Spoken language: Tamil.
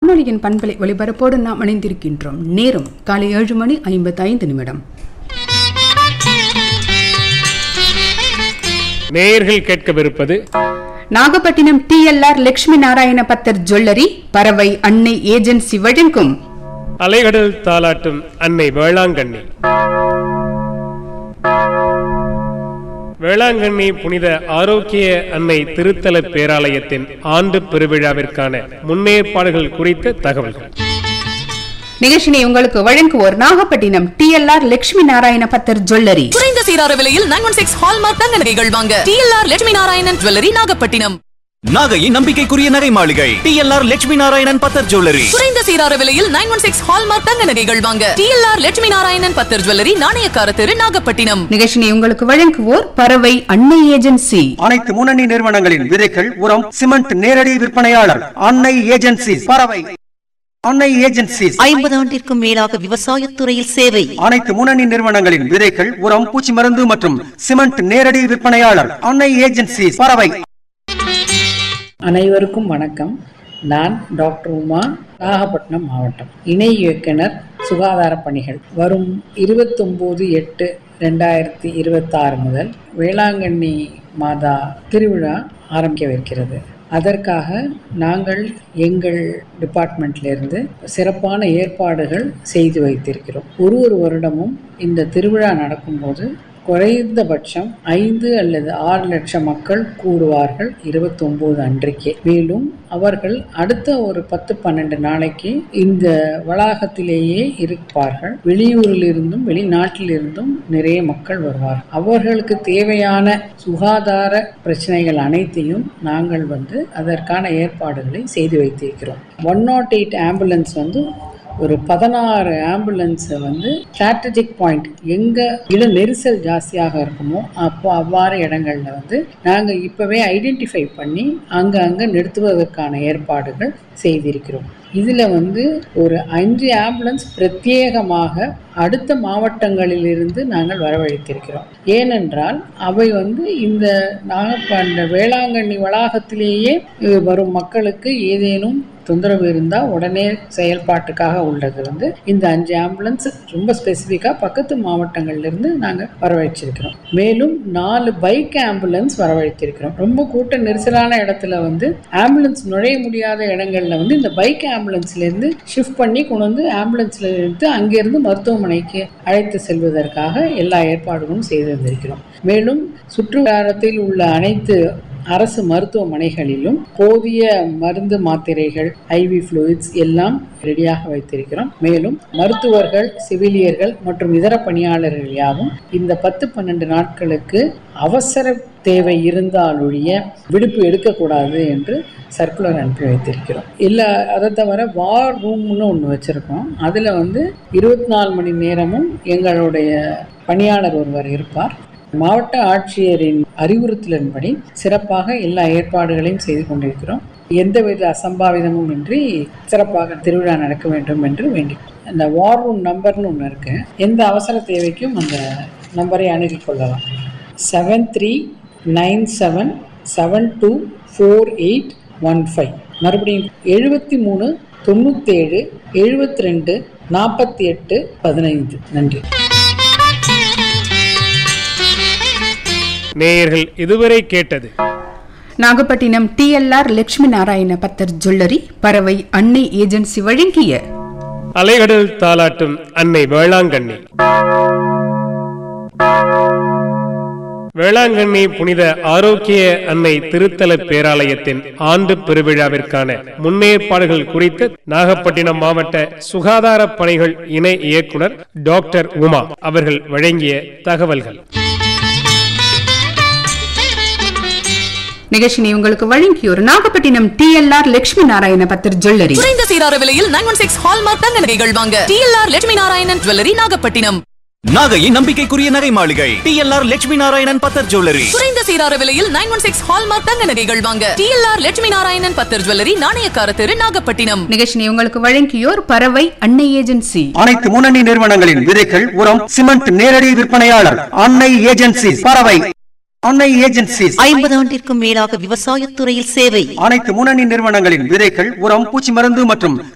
வானொலியின் பண்பலை ஒளிபரப்போடு நாம் இணைந்திருக்கின்றோம் நேரம் காலை ஏழு மணி ஐம்பத்தைந்து நிமிடம் நேயர்கள் கேட்கவிருப்பது நாகப்பட்டினம் டிஎல்ஆர் லட்சுமி நாராயண பத்தர் ஜுவல்லரி பறவை அன்னை ஏஜென்சி வழங்கும் அலைகடல் தாலாட்டும் அன்னை வேளாங்கண்ணி வேளாங்கண்ணி புனித ஆரோக்கிய அன்னை திருத்தல பேராலயத்தின் ஆண்டு பெருவிழாவிற்கான முன்னேற்பாடுகள் குறித்த தகவல்கள் நிகழ்ச்சியை உங்களுக்கு வழங்குவோர் நாகப்பட்டினம் டிஎல்ஆர் லட்சுமி நாராயண பத்தர் ஜுவல்லரி குறைந்த சீரார விலையில் நைன் ஒன் சிக்ஸ் ஹால்மார்க் தங்க நகைகள் வாங்க டிஎல்ஆர் லட்சுமி நாராயணன் ஜுவல்லரி நாகப்பட்டினம் நாகையின் நம்பிக்கைக்குரிய நகை மாளிகை டிஎல்ஆர் லட்சுமி நாராயணன் பத்தர் ஜுவல்லரி குறைந்த சீரார விலையில் நைன் ஒன் சிக்ஸ் ஹால்மார்க் தங்க நகைகள் வாங்க டிஎல்ஆர் லட்சுமி நாராயணன் பத்தர் ஜுவல்லரி நாணயக்கார தெரு நாகப்பட்டினம் நிகழ்ச்சியை உங்களுக்கு வழங்குவோர் பறவை அன்னை ஏஜென்சி அனைத்து முன்னணி நிறுவனங்களின் விதைகள் உரம் சிமெண்ட் நேரடி விற்பனையாளர் அன்னை ஏஜென்சி பறவை அன்னை ஏஜென்சி ஐம்பது ஆண்டிற்கும் மேலாக விவசாயத்துறையில் சேவை அனைத்து முன்னணி நிறுவனங்களின் விதைகள் உரம் பூச்சி மருந்து மற்றும் சிமெண்ட் நேரடி விற்பனையாளர் அன்னை ஏஜென்சி பறவை அனைவருக்கும் வணக்கம் நான் டாக்டர் உமா நாகப்பட்டினம் மாவட்டம் இணை இயக்குனர் சுகாதார பணிகள் வரும் இருபத்தொம்போது எட்டு ரெண்டாயிரத்தி இருபத்தாறு முதல் வேளாங்கண்ணி மாதா திருவிழா ஆரம்பிக்கவிருக்கிறது அதற்காக நாங்கள் எங்கள் டிபார்ட்மெண்ட்லேருந்து சிறப்பான ஏற்பாடுகள் செய்து வைத்திருக்கிறோம் ஒரு ஒரு வருடமும் இந்த திருவிழா நடக்கும்போது குறைந்தபட்சம் ஐந்து அல்லது ஆறு லட்சம் மக்கள் கூடுவார்கள் இருபத்தொம்போது அன்றைக்கே மேலும் அவர்கள் அடுத்த ஒரு பத்து பன்னெண்டு நாளைக்கு இந்த வளாகத்திலேயே இருப்பார்கள் வெளியூரிலிருந்தும் வெளிநாட்டிலிருந்தும் நிறைய மக்கள் வருவார்கள் அவர்களுக்கு தேவையான சுகாதார பிரச்சனைகள் அனைத்தையும் நாங்கள் வந்து அதற்கான ஏற்பாடுகளை செய்து வைத்திருக்கிறோம் ஒன் நாட் எயிட் ஆம்புலன்ஸ் வந்து ஒரு பதினாறு ஆம்புலன்ஸை வந்து ஸ்ட்ராட்டஜிக் பாயிண்ட் எங்கே இட நெரிசல் ஜாஸ்தியாக இருக்குமோ அப்போ அவ்வாறு இடங்களில் வந்து நாங்கள் இப்போவே ஐடென்டிஃபை பண்ணி அங்கே அங்கே நிறுத்துவதற்கான ஏற்பாடுகள் செய்திருக்கிறோம் இதில் வந்து ஒரு அஞ்சு ஆம்புலன்ஸ் பிரத்யேகமாக அடுத்த மாவட்டங்களிலிருந்து நாங்கள் வரவழைத்திருக்கிறோம் ஏனென்றால் அவை வந்து இந்த நாகப்பண்ட வேளாங்கண்ணி வளாகத்திலேயே அஹ், வரும் மக்களுக்கு ஏதேனும் தொந்தரவு இருந்தால் உடனே செயல்பாட்டுக்காக உள்ளது வந்து இந்த அஞ்சு ஆம்புலன்ஸ் ரொம்ப ஸ்பெசிஃபிக்காக பக்கத்து மாவட்டங்கள்லேருந்து நாங்கள் வரவழைச்சிருக்கிறோம் மேலும் நாலு பைக் ஆம்புலன்ஸ் வரவழைத்திருக்கிறோம் ரொம்ப கூட்ட நெரிசலான இடத்துல வந்து ஆம்புலன்ஸ் நுழைய முடியாத இடங்கள்ல வந்து இந்த பைக் ஆம்புலன்ஸ்லேருந்து ஷிஃப்ட் பண்ணி கொண்டு வந்து ஆம்புலன்ஸ்ல இருந்து அங்கேருந்து மருத்துவமனைக்கு அழைத்து செல்வதற்காக எல்லா ஏற்பாடுகளும் செய்து வந்திருக்கிறோம் மேலும் சுற்றுவட்டாரத்தில் உள்ள அனைத்து அரசு மருத்துவமனைகளிலும் போதிய மருந்து மாத்திரைகள் ஐவி ஃப்ளூயிட்ஸ் எல்லாம் ரெடியாக வைத்திருக்கிறோம் மேலும் மருத்துவர்கள் செவிலியர்கள் மற்றும் இதர பணியாளர்கள் யாவும் இந்த பத்து பன்னெண்டு நாட்களுக்கு அவசர தேவை இருந்தாலொழிய விடுப்பு எடுக்கக்கூடாது என்று சர்க்குலர் அனுப்பி வைத்திருக்கிறோம் இல்லை அதை தவிர வார் ரூம்னு ஒன்று வச்சுருக்கோம் அதில் வந்து இருபத்தி நாலு மணி நேரமும் எங்களுடைய பணியாளர் ஒருவர் இருப்பார் மாவட்ட ஆட்சியரின் அறிவுறுத்தலின்படி சிறப்பாக எல்லா ஏற்பாடுகளையும் செய்து கொண்டிருக்கிறோம் எந்தவித அசம்பாவிதமும் இன்றி சிறப்பாக திருவிழா நடக்க வேண்டும் என்று வேண்டி இந்த வார் ரூம் நம்பர்னு ஒன்று இருக்கு எந்த அவசர தேவைக்கும் அந்த நம்பரை அணுகிக் கொள்ளலாம் seven three nine seven seven two four eight one five மறுபடியும் எழுபத்தி மூணு தொண்ணூற்றேழு எழுபத்தி ரெண்டு நாற்பத்தி எட்டு பதினைந்து நன்றி நேயர்கள் இதுவரை கேட்டது நாகப்பட்டினம் டிஎல்ஆர் லட்சுமி நாராயண பத்தர் ஜுவல்லரி பறவை அன்னை ஏஜென்சி வழங்கிய அலைகடல் தாலாட்டும் அன்னை வேளாங்கண்ணி வேளாங்கண்ணி புனித ஆரோக்கிய அன்னை திருத்தல பேராலயத்தின் ஆண்டு பெருவிழாவிற்கான முன்னேற்பாடுகள் குறித்து நாகப்பட்டினம் மாவட்ட சுகாதார பணிகள் இணை இயக்குனர் டாக்டர் உமா அவர்கள் வழங்கிய தகவல்கள் நிகழ்ச்சியை உங்களுக்கு வழங்கியோர் நாகப்பட்டினம் டிஎல்ஆர் லட்சுமி நாராயண பத்தர் ஜுவல்லரி குறைந்த சீரார விலையில் நைன் ஒன் சிக்ஸ் ஹால்மார்க் தங்க நகைகள் வாங்க டிஎல்ஆர் லட்சுமி நாராயணன் ஜுவல்லரி நாகப்பட்டினம் நாகையின் நம்பிக்கைக்குரிய நகை மாளிகை டிஎல்ஆர் லட்சுமி நாராயணன் பத்தர் ஜுவல்லரி குறைந்த சீரார விலையில் நைன் ஒன் சிக்ஸ் ஹால்மார்க் தங்க நகைகள் வாங்க டிஎல்ஆர் லட்சுமி நாராயணன் பத்தர் ஜுவல்லரி நாணயக்கார தெரு நாகப்பட்டினம் நிகழ்ச்சியை உங்களுக்கு வழங்கியோர் பறவை அன்னை ஏஜென்சி அனைத்து முன்னணி நிறுவனங்களின் விதைகள் உரம் சிமெண்ட் நேரடி விற்பனையாளர் அன்னை ஏஜென்சி பறவை அன்னை ஏஜென்சி ஐம்பது ஆண்டிற்கும் மேலாக விவசாயத்துறையில் சேவை அனைத்து முன்னணி நிறுவனங்களின் விதைகள் உரம் பூச்சி மருந்து மற்றும்